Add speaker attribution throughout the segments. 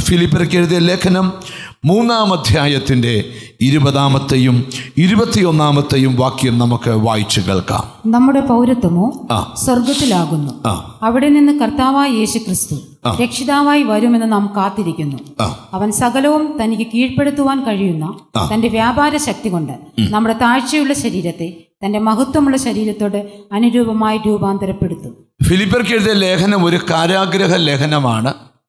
Speaker 1: ഫിലിപ്പർക്ക് എഴുതിയ ലേഖനം മൂന്നാം അധ്യായത്തിൻ്റെ ഇരുപതാമത്തെയും ഇരുപത്തിയൊന്നാമത്തെയും വാക്യം നമുക്ക് വായിച്ചു കേൾക്കാം
Speaker 2: നമ്മുടെ പൗരത്വമോ
Speaker 1: ആ.
Speaker 2: സ്വർഗത്തിലാകുന്നു
Speaker 1: ആ
Speaker 2: അവിടെ നിന്ന് കർത്താവായ യേശു ക്രിസ്തു രക്ഷിതാവായി വരുമെന്ന് നാം കാത്തിരിക്കുന്നു
Speaker 1: ആ.
Speaker 2: അവൻ സകലവും തനിക്ക് കീഴ്പ്പെടുത്തുവാൻ കഴിയുന്ന തന്റെ വ്യാപാര ശക്തി കൊണ്ട് നമ്മുടെ താഴ്ചയുള്ള ശരീരത്തെ തന്റെ മഹത്വമുള്ള ശരീരത്തോട് അനുരൂപമായി രൂപാന്തരപ്പെടുത്തും
Speaker 1: ഫിലിപ്പർക്ക് എഴുതിയ ലേഖനം ഒരു കാരാഗ്രഹ ലേഖനമാണ്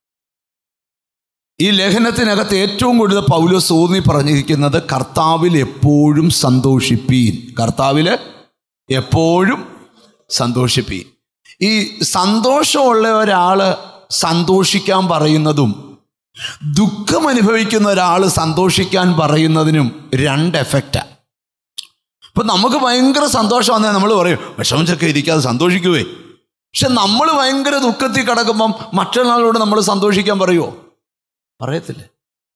Speaker 1: ഈ ലേഖനത്തിനകത്ത് ഏറ്റവും കൂടുതൽ പൗലോസ് ഊന്നി പറഞ്ഞിരിക്കുന്നത് കർത്താവിൽ എപ്പോഴും സന്തോഷിപ്പീൻ കർത്താവിൽ എപ്പോഴും സന്തോഷിപ്പീൻ ഈ സന്തോഷമുള്ള ഒരാൾ സന്തോഷിക്കാൻ പറയുന്നതും ദുഃഖം അനുഭവിക്കുന്ന ഒരാൾ സന്തോഷിക്കാൻ പറയുന്നതിനും രണ്ട് എഫക്റ്റാണ് ഇപ്പം നമുക്ക് ഭയങ്കര സന്തോഷം വന്നാൽ നമ്മൾ പറയും വിഷമിച്ചൊക്കെ ഇരിക്കാതെ സന്തോഷിക്കുവേ പക്ഷെ നമ്മൾ ഭയങ്കര ദുഃഖത്തിൽ കിടക്കുമ്പം മറ്റൊരാളോട് നമ്മൾ സന്തോഷിക്കാൻ പറയുമോ പറയത്തില്ലേ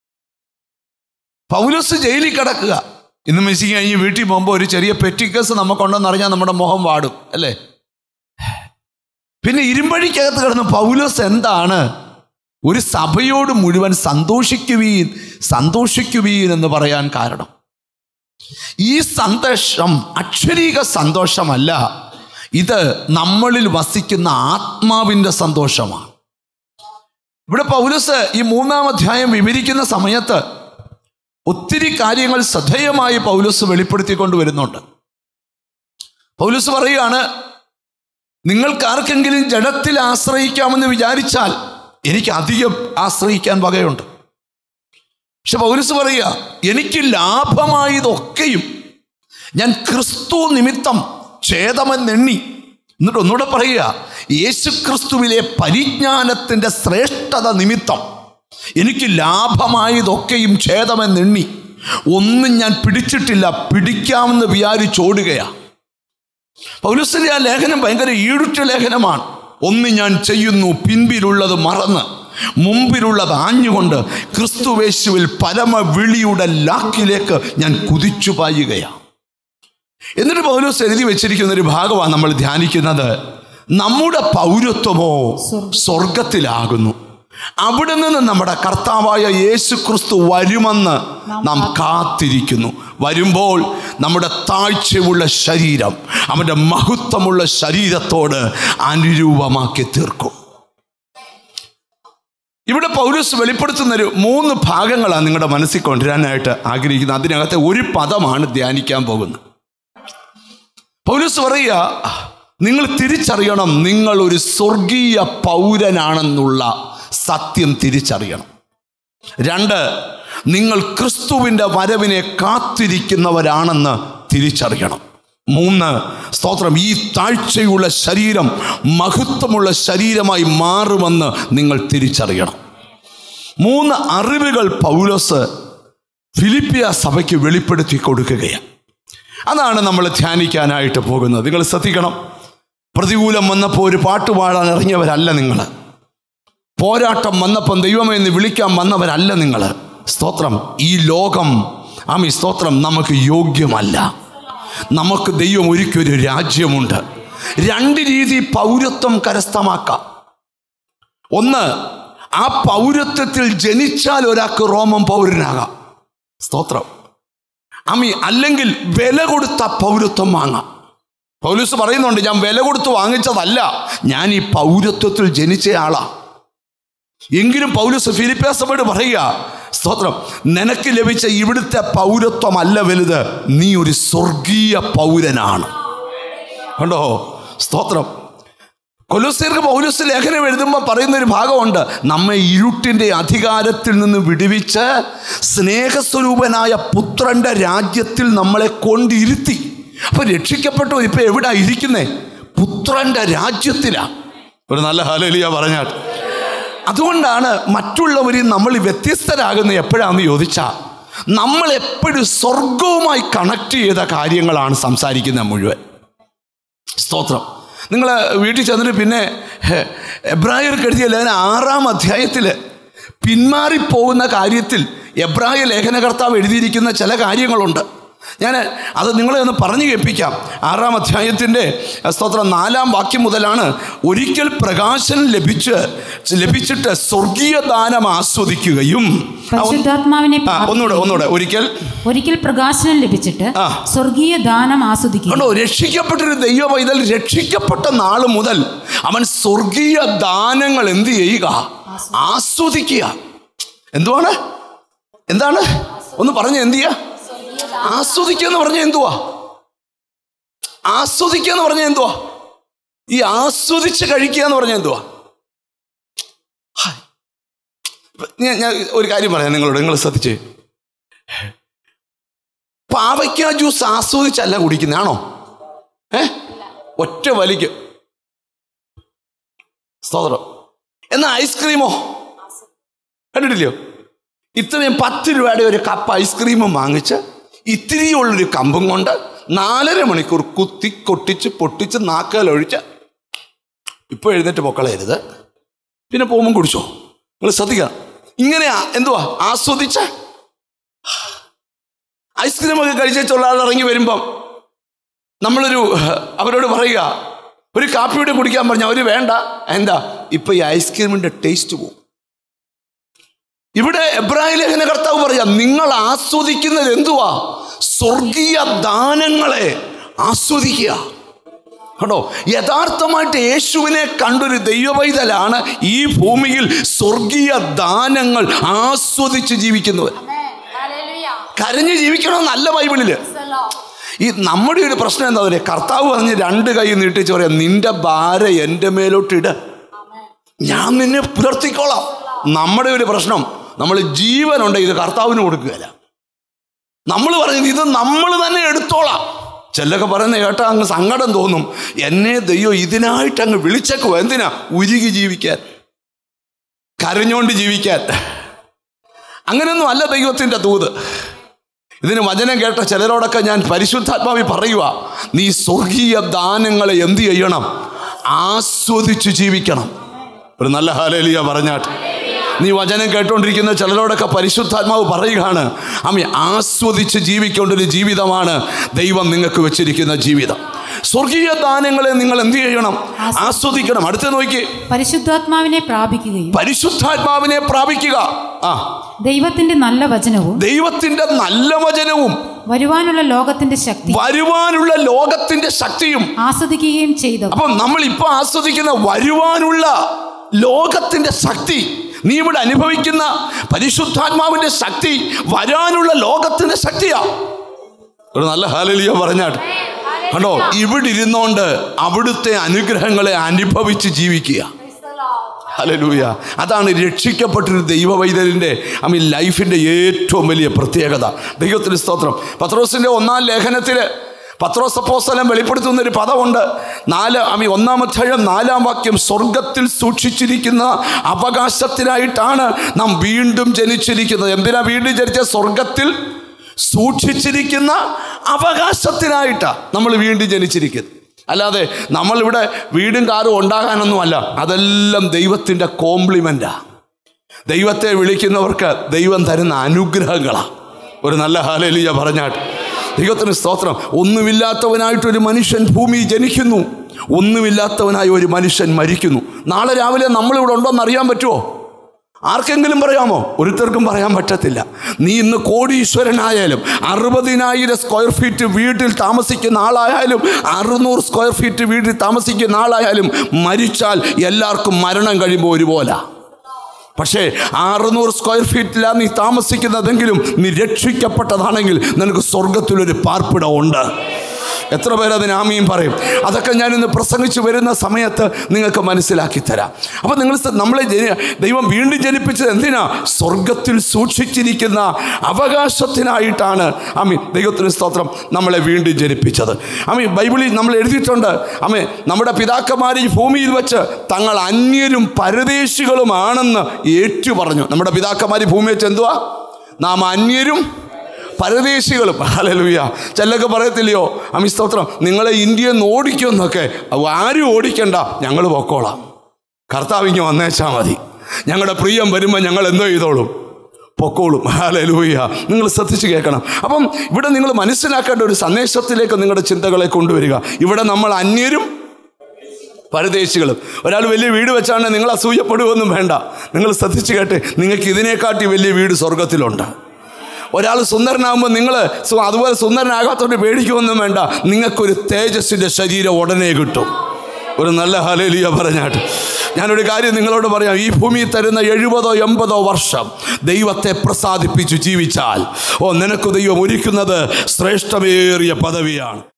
Speaker 1: പൗലോസ് ജയിലിൽ കിടക്കുക ഇന്ന് മിസ്സിങ് കഴിഞ്ഞ് വീട്ടിൽ പോകുമ്പോൾ ഒരു ചെറിയ പെറ്റിക്കസ് നമുക്കുണ്ടെന്ന് അറിഞ്ഞാൽ നമ്മുടെ മുഖം വാടും അല്ലേ പിന്നെ ഇരുമ്പഴിക്കകത്ത് കിടന്ന് പൗലോസ് എന്താണ് ഒരു സഭയോട് മുഴുവൻ സന്തോഷിക്കുവീൻ സന്തോഷിക്കുവീൻ എന്ന് പറയാൻ കാരണം ഈ സന്തോഷം അക്ഷരീക സന്തോഷമല്ല ഇത് നമ്മളിൽ വസിക്കുന്ന ആത്മാവിൻ്റെ സന്തോഷമാണ് ഇവിടെ പൗലസ് ഈ മൂന്നാം അധ്യായം വിവരിക്കുന്ന സമയത്ത് ഒത്തിരി കാര്യങ്ങൾ ശ്രദ്ധേയമായി പൗലസ് വെളിപ്പെടുത്തിക്കൊണ്ട് വരുന്നുണ്ട് പൗലസ് പറയുകയാണ് നിങ്ങൾക്ക് ആർക്കെങ്കിലും ജഡത്തിൽ ആശ്രയിക്കാമെന്ന് വിചാരിച്ചാൽ എനിക്ക് അധികം ആശ്രയിക്കാൻ വകയുണ്ട് പക്ഷെ പൗലസ് പറയുക എനിക്ക് ലാഭമായതൊക്കെയും ഞാൻ ക്രിസ്തു നിമിത്തം ഛേദമെന്നെണ്ണി എന്നിട്ട് ഒന്നുകൂടെ പറയുക യേശു ക്രിസ്തുവിലെ പരിജ്ഞാനത്തിൻ്റെ ശ്രേഷ്ഠത നിമിത്തം എനിക്ക് ലാഭമായതൊക്കെയും ഛേദമെന്നെണ്ണി ഒന്നും ഞാൻ പിടിച്ചിട്ടില്ല പിടിക്കാമെന്ന് വിചാരിച്ചോടുകയാണ് പൗലുസിന്റെ ആ ലേഖനം ഭയങ്കര ഈടുറ്റ ലേഖനമാണ് ഒന്ന് ഞാൻ ചെയ്യുന്നു പിൻപിലുള്ളത് മറന്ന് മുമ്പിലുള്ളത് ആഞ്ഞുകൊണ്ട് ക്രിസ്തുവേശുവിൽ പരമവിളിയുടെ ലാക്കിലേക്ക് ഞാൻ കുതിച്ചു പായുകയാണ് എന്നിട്ട് പൗലോസ് എഴുതി വെച്ചിരിക്കുന്ന ഒരു ഭാഗമാണ് നമ്മൾ ധ്യാനിക്കുന്നത് നമ്മുടെ പൗരത്വമോ സ്വർഗത്തിലാകുന്നു അവിടെ നിന്ന് നമ്മുടെ കർത്താവായ യേശു ക്രിസ്തു വരുമെന്ന് നാം കാത്തിരിക്കുന്നു വരുമ്പോൾ നമ്മുടെ താഴ്ചയുള്ള ശരീരം അവൻ്റെ മഹത്വമുള്ള ശരീരത്തോട് അനുരൂപമാക്കി തീർക്കും ഇവിടെ പൗരസ് വെളിപ്പെടുത്തുന്ന ഒരു മൂന്ന് ഭാഗങ്ങളാണ് നിങ്ങളുടെ മനസ്സിൽ കൊണ്ടുവരാനായിട്ട് ആഗ്രഹിക്കുന്നത് അതിനകത്തെ ഒരു പദമാണ് ധ്യാനിക്കാൻ പോകുന്നത് പൗലൂസ് പറയുക നിങ്ങൾ തിരിച്ചറിയണം നിങ്ങൾ ഒരു സ്വർഗീയ പൗരനാണെന്നുള്ള സത്യം തിരിച്ചറിയണം രണ്ട് നിങ്ങൾ ക്രിസ്തുവിൻ്റെ വരവിനെ കാത്തിരിക്കുന്നവരാണെന്ന് തിരിച്ചറിയണം മൂന്ന് സ്തോത്രം ഈ താഴ്ചയുള്ള ശരീരം മഹത്വമുള്ള ശരീരമായി മാറുമെന്ന് നിങ്ങൾ തിരിച്ചറിയണം മൂന്ന് അറിവുകൾ പൗലോസ് ഫിലിപ്പിയ സഭയ്ക്ക് വെളിപ്പെടുത്തി കൊടുക്കുകയാണ് അതാണ് നമ്മൾ ധ്യാനിക്കാനായിട്ട് പോകുന്നത് നിങ്ങൾ ശ്രദ്ധിക്കണം പ്രതികൂലം വന്നപ്പോൾ ഒരു പാട്ട് പാടാൻ ഇറങ്ങിയവരല്ല നിങ്ങൾ പോരാട്ടം വന്നപ്പം ദൈവമേ എന്ന് വിളിക്കാൻ വന്നവരല്ല നിങ്ങൾ സ്തോത്രം ഈ ലോകം ആമി സ്തോത്രം നമുക്ക് യോഗ്യമല്ല നമുക്ക് ദൈവം ഒരുക്കൊരു രാജ്യമുണ്ട് രണ്ട് രീതി പൗരത്വം കരസ്ഥമാക്കാം ഒന്ന് ആ പൗരത്വത്തിൽ ജനിച്ചാൽ ഒരാൾക്ക് റോമൻ പൗരനാകാം സ്തോത്രം അമ്മി അല്ലെങ്കിൽ വില കൊടുത്ത പൗരത്വം വാങ്ങാം പൗലൂസ് പറയുന്നുണ്ട് ഞാൻ വില കൊടുത്ത് വാങ്ങിച്ചതല്ല ഞാൻ ഈ പൗരത്വത്തിൽ ജനിച്ച ആളാ എങ്കിലും പൗലൂസ് ഫിലിപ്പാസഭയോട് പറയുക സ്തോത്രം നിനക്ക് ലഭിച്ച ഇവിടുത്തെ പൗരത്വമല്ല വലുത് നീ ഒരു സ്വർഗീയ പൗരനാണ് കണ്ടോ സ്തോത്രം കൊലോസ്യർക്ക് പൗലോസ് ലേഖനം എഴുതുമ്പോൾ പറയുന്ന ഒരു ഭാഗമുണ്ട് നമ്മെ ഇരുട്ടിൻ്റെ അധികാരത്തിൽ നിന്ന് വിടുവിച്ച് സ്നേഹസ്വരൂപനായ പുത്രന്റെ രാജ്യത്തിൽ നമ്മളെ കൊണ്ടിരുത്തി അപ്പൊ രക്ഷിക്കപ്പെട്ടു ഇപ്പൊ എവിടാ ഇരിക്കുന്നേ പുത്രന്റെ രാജ്യത്തിലാ ഒരു നല്ല ഹാലലിയ പറഞ്ഞാൽ അതുകൊണ്ടാണ് മറ്റുള്ളവരിൽ നമ്മൾ വ്യത്യസ്തരാകുന്ന എപ്പോഴാണെന്ന് ചോദിച്ചാൽ നമ്മൾ എപ്പോഴും സ്വർഗവുമായി കണക്ട് ചെയ്ത കാര്യങ്ങളാണ് സംസാരിക്കുന്നത് മുഴുവൻ സ്തോത്രം നിങ്ങൾ വീട്ടിൽ ചെന്നിട്ട് പിന്നെ ഹെ, എബ്രായർക്ക് എഴുതിയ ലേഖന ആറാം അധ്യായത്തിൽ പിന്മാറിപ്പോകുന്ന കാര്യത്തിൽ എബ്രായ ലേഖനകർത്താവ് എഴുതിയിരിക്കുന്ന ചില കാര്യങ്ങളുണ്ട് ഞാൻ അത് നിങ്ങളെ ഒന്ന് പറഞ്ഞു കേൾപ്പിക്കാം ആറാം അധ്യായത്തിൻ്റെ സ്തോത്രം നാലാം വാക്യം മുതലാണ് ഒരിക്കൽ പ്രകാശനം ലഭിച്ച് ലഭിച്ചിട്ട് സ്വർഗീയ ദാനം ആസ്വദിക്കുകയും ആ, ഒന്ന്-
Speaker 2: പരിശുദ്ധാത്മാവിനെ
Speaker 1: ആ, ഒന്നുകൂടെ ഒന്നുകൂടെ ഒരിക്കൽ
Speaker 2: ഒരിക്കൽ പ്രകാശനം ലഭിച്ചിട്ട്
Speaker 1: ആ.
Speaker 2: സ്വർഗീയ ദാനം ആസ്വദിക്കുക
Speaker 1: കണ്ടോ രക്ഷിക്കപ്പെട്ടൊരു ദൈവ പൈതൽ രക്ഷിക്കപ്പെട്ട നാൾ മുതൽ അവൻ സ്വർഗീയ ദാനങ്ങൾ എന്ത് ചെയ്യുക ആസ്വദിക്കുക എന്തുവാണ് എന്താണ് ഒന്ന് പറഞ്ഞ എന്ത് ചെയ്യുക ആസ്വദിക്കുക എന്ന് പറഞ്ഞ എന്തുവാ ആസ്വദിക്കുക എന്ന് പറഞ്ഞ എന്തുവാ ഈ ആസ്വദിച്ച് കഴിക്കുക എന്ന് പറഞ്ഞ എന്തുവാ ഹായ്. ഞാൻ ഞാൻ ഒരു കാര്യം പറയാം നിങ്ങളോട് നിങ്ങൾ ശ്രദ്ധിച്ചേ പാവയ്ക്ക ജ്യൂസ് ആസ്വദിച്ചല്ല കുടിക്കുന്നതാണോ ഏ ഒറ്റ വലിക്ക് സ്തോത്രം എന്നാ ഐസ്ക്രീമോ കണ്ടിട്ടില്ലയോ ഇത്രയും പത്ത് രൂപയുടെ ഒരു കപ്പ് ഐസ്ക്രീമും വാങ്ങിച്ച് ഇത്തിരിയുള്ളൊരു കമ്പും കൊണ്ട് നാലര മണിക്കൂർ കുത്തി കൊട്ടിച്ച് പൊട്ടിച്ച് നാക്കലൊഴിച്ച് ഇപ്പോൾ എഴുന്നേറ്റ് പൊക്കളയരുത് പിന്നെ പോകുമ്പോൾ കുടിച്ചോ നിങ്ങൾ ശ്രദ്ധിക്കുക ഇങ്ങനെയാ എന്തുവാ ആസ്വദിച്ച ഐസ്ക്രീം ഒക്കെ കഴിച്ചുള്ള ആൾ ഇറങ്ങി വരുമ്പം നമ്മളൊരു അവരോട് പറയുക ഒരു കാപ്പിയുടെ കുടിക്കാൻ പറഞ്ഞ അവർ വേണ്ട എന്താ ഇപ്പൊ ഈ ഐസ്ക്രീമിന്റെ ടേസ്റ്റ് പോകും ഇവിടെ എബ്രാഹിം ലേഖന കർത്താവ് പറയാ നിങ്ങൾ ആസ്വദിക്കുന്നത് എന്തുവാ സ്വർഗീയ ദാനങ്ങളെ ആസ്വദിക്കുക കേട്ടോ യഥാർത്ഥമായിട്ട് യേശുവിനെ കണ്ടൊരു ദൈവവൈതലാണ് ഈ ഭൂമിയിൽ സ്വർഗീയ ദാനങ്ങൾ ആസ്വദിച്ച് ജീവിക്കുന്നത് കരഞ്ഞ് ജീവിക്കണമെന്നല്ല ബൈബിളില് ഈ നമ്മുടെ ഒരു പ്രശ്നം എന്താ പറയുക കർത്താവ് പറഞ്ഞ് രണ്ട് കൈ നീട്ടിച്ച് പറയാം നിന്റെ ഭാര എൻ്റെ മേലോട്ടിട് ഞാൻ നിന്നെ പുലർത്തിക്കോളാം നമ്മുടെ ഒരു പ്രശ്നം നമ്മൾ ജീവനുണ്ട് ഇത് കർത്താവിന് കൊടുക്കുകയല്ല നമ്മൾ പറയുന്നത് ഇത് നമ്മൾ തന്നെ എടുത്തോളാം ചിലൊക്കെ പറയുന്ന കേട്ടാ അങ്ങ് സങ്കടം തോന്നും എന്നെ ദൈവം ഇതിനായിട്ട് അങ്ങ് വിളിച്ചേക്കോ എന്തിനാ ഉരുകി ജീവിക്കാൻ കരഞ്ഞോണ്ട് ജീവിക്കാൻ അങ്ങനെയൊന്നും അല്ല ദൈവത്തിൻ്റെ തൂത് ഇതിന് വചനം കേട്ട ചിലരോടൊക്കെ ഞാൻ പരിശുദ്ധാത്മാവി പറയുക നീ സ്വർഗീയ ദാനങ്ങളെ എന്ത് ചെയ്യണം ആസ്വദിച്ച് ജീവിക്കണം ഒരു നല്ല ഹാലേലിയ പറഞ്ഞാട്ട് നീ വചനം കേട്ടുകൊണ്ടിരിക്കുന്ന ചിലരോടൊക്കെ പരിശുദ്ധാത്മാവ് പറയുകയാണ് അമ്മ ആസ്വദിച്ച് ജീവിക്കേണ്ട ഒരു ജീവിതമാണ് ദൈവം നിങ്ങൾക്ക് വെച്ചിരിക്കുന്ന ജീവിതം സ്വർഗീയ ദാനങ്ങളെ നിങ്ങൾ എന്ത് ചെയ്യണം ആസ്വദിക്കണം അടുത്ത നോക്കി
Speaker 2: പരിശുദ്ധാത്മാവിനെ പ്രാപിക്കുകയും
Speaker 1: പരിശുദ്ധാത്മാവിനെ പ്രാപിക്കുക ആ
Speaker 2: ദൈവത്തിന്റെ നല്ല വചനവും
Speaker 1: ദൈവത്തിന്റെ നല്ല വചനവും
Speaker 2: വരുവാനുള്ള ലോകത്തിന്റെ ശക്തി
Speaker 1: വരുവാനുള്ള ലോകത്തിന്റെ ശക്തിയും
Speaker 2: ആസ്വദിക്കുകയും ചെയ്തു
Speaker 1: അപ്പം നമ്മൾ ഇപ്പൊ ആസ്വദിക്കുന്ന വരുവാനുള്ള ലോകത്തിന്റെ ശക്തി നീ ഇവിടെ അനുഭവിക്കുന്ന പരിശുദ്ധാത്മാവിന്റെ ശക്തി വരാനുള്ള ലോകത്തിന്റെ ശക്തിയാ ഒരു നല്ല ഹാലലിയ പറഞ്ഞാട്ട് കണ്ടോ ഇവിടെ ഇരുന്നോണ്ട് അവിടുത്തെ അനുഗ്രഹങ്ങളെ അനുഭവിച്ച് ജീവിക്കുക ഹലലൂയ അതാണ് രക്ഷിക്കപ്പെട്ടൊരു ദൈവവൈദ്യലിൻ്റെ ഐ മീൻ ലൈഫിൻ്റെ ഏറ്റവും വലിയ പ്രത്യേകത ദൈവത്തിന് സ്തോത്രം പത്രോസിൻ്റെ ഒന്നാം ലേഖനത്തിൽ പത്രോസ് അപ്പോസ്തലൻ വെളിപ്പെടുത്തുന്ന ഒരു പദമുണ്ട് നാല് ഐ മീൻ ഒന്നാം അധ്യായം നാലാം വാക്യം സ്വർഗത്തിൽ സൂക്ഷിച്ചിരിക്കുന്ന അവകാശത്തിനായിട്ടാണ് നാം വീണ്ടും ജനിച്ചിരിക്കുന്നത് എന്തിനാ വീണ്ടും ജനിച്ച സ്വർഗത്തിൽ സൂക്ഷിച്ചിരിക്കുന്ന അവകാശത്തിനായിട്ടാണ് നമ്മൾ വീണ്ടും ജനിച്ചിരിക്കുന്നത് അല്ലാതെ നമ്മളിവിടെ വീടും കാറും ഉണ്ടാകാനൊന്നുമല്ല അതെല്ലാം ദൈവത്തിൻ്റെ കോംപ്ലിമെൻ്റാണ് ദൈവത്തെ വിളിക്കുന്നവർക്ക് ദൈവം തരുന്ന അനുഗ്രഹങ്ങളാണ് ഒരു നല്ല ഹാലലിയ പറഞ്ഞാട്ട് ദൈവത്തിന് സ്തോത്രം ഒന്നുമില്ലാത്തവനായിട്ടൊരു മനുഷ്യൻ ഭൂമി ജനിക്കുന്നു ഒന്നുമില്ലാത്തവനായി ഒരു മനുഷ്യൻ മരിക്കുന്നു നാളെ രാവിലെ നമ്മളിവിടെ ഉണ്ടോയെന്ന് അറിയാൻ പറ്റുമോ ആർക്കെങ്കിലും പറയാമോ ഒരുത്തർക്കും പറയാൻ പറ്റത്തില്ല നീ ഇന്ന് കോടീശ്വരനായാലും അറുപതിനായിരം സ്ക്വയർ ഫീറ്റ് വീട്ടിൽ താമസിക്കുന്ന ആളായാലും അറുന്നൂറ് സ്ക്വയർ ഫീറ്റ് വീട്ടിൽ താമസിക്കുന്ന ആളായാലും മരിച്ചാൽ എല്ലാവർക്കും മരണം കഴിയുമ്പോൾ ഒരുപോലെ പക്ഷേ അറുന്നൂറ് സ്ക്വയർ ഫീറ്റിലാണ് നീ താമസിക്കുന്നതെങ്കിലും നീ രക്ഷിക്കപ്പെട്ടതാണെങ്കിൽ നിനക്ക് സ്വർഗത്തിലൊരു പാർപ്പിടം ഉണ്ട് എത്ര പേര് അതിന് ആമിയും പറയും അതൊക്കെ ഞാനിന്ന് പ്രസംഗിച്ച് വരുന്ന സമയത്ത് നിങ്ങൾക്ക് മനസ്സിലാക്കി തരാം അപ്പം നിങ്ങൾ സ- നമ്മളെ ജനി ദൈവം വീണ്ടും ജനിപ്പിച്ചത് എന്തിനാ സ്വർഗത്തിൽ സൂക്ഷിച്ചിരിക്കുന്ന അവകാശത്തിനായിട്ടാണ് അമ്മി ദൈവത്തിന് സ്തോത്രം നമ്മളെ വീണ്ടും ജനിപ്പിച്ചത് അമ്മി ബൈബിളിൽ നമ്മൾ എഴുതിയിട്ടുണ്ട് അമ്മേ നമ്മുടെ പിതാക്കന്മാർ ഈ ഭൂമിയിൽ വെച്ച് തങ്ങൾ അന്യരും പരദേശികളുമാണെന്ന് ഏറ്റു പറഞ്ഞു നമ്മുടെ പിതാക്കന്മാർ ഈ ഭൂമി വെച്ച് എന്തുവാ നാം അന്യരും പരദേശികളും ഹലലുയ ചെല്ലൊക്കെ പറയത്തില്ലയോ അമ്മി സ്തോത്രം നിങ്ങളെ ഇന്ത്യയിൽ നിന്ന് ഓടിക്കുമെന്നൊക്കെ അവ ആരും ഓടിക്കണ്ട ഞങ്ങൾ പൊക്കോളാം കർത്താവ് ഇങ്ങ് വന്നേച്ചാൽ മതി ഞങ്ങളുടെ പ്രിയം വരുമ്പോൾ ഞങ്ങൾ എന്തോ ചെയ്തോളും പൊക്കോളും ഹാലലൂയ നിങ്ങൾ ശ്രദ്ധിച്ച് കേൾക്കണം അപ്പം ഇവിടെ നിങ്ങൾ മനസ്സിലാക്കേണ്ട ഒരു സന്ദേശത്തിലേക്ക് നിങ്ങളുടെ ചിന്തകളെ കൊണ്ടുവരിക ഇവിടെ നമ്മൾ അന്യരും പരദേശികളും ഒരാൾ വലിയ വീട് വെച്ചാണ് നിങ്ങൾ അസൂയപ്പെടുകയൊന്നും വേണ്ട നിങ്ങൾ ശ്രദ്ധിച്ച് കേട്ട് നിങ്ങൾക്ക് ഇതിനെക്കാട്ടി വലിയ വീട് സ്വർഗത്തിലുണ്ട് ഒരാൾ സുന്ദരനാകുമ്പോൾ നിങ്ങൾ അതുപോലെ സുന്ദരനാകാത്തോണ്ട് പേടിക്കുമൊന്നും വേണ്ട നിങ്ങൾക്കൊരു തേജസ്സിൻ്റെ ശരീരം ഉടനെ കിട്ടും ഒരു നല്ല ഹലേലിയ പറഞ്ഞാട്ട് ഞാനൊരു കാര്യം നിങ്ങളോട് പറയാം ഈ ഭൂമി തരുന്ന എഴുപതോ എൺപതോ വർഷം ദൈവത്തെ പ്രസാദിപ്പിച്ചു ജീവിച്ചാൽ ഓ നിനക്ക് ദൈവം ഒരുക്കുന്നത് ശ്രേഷ്ഠമേറിയ പദവിയാണ്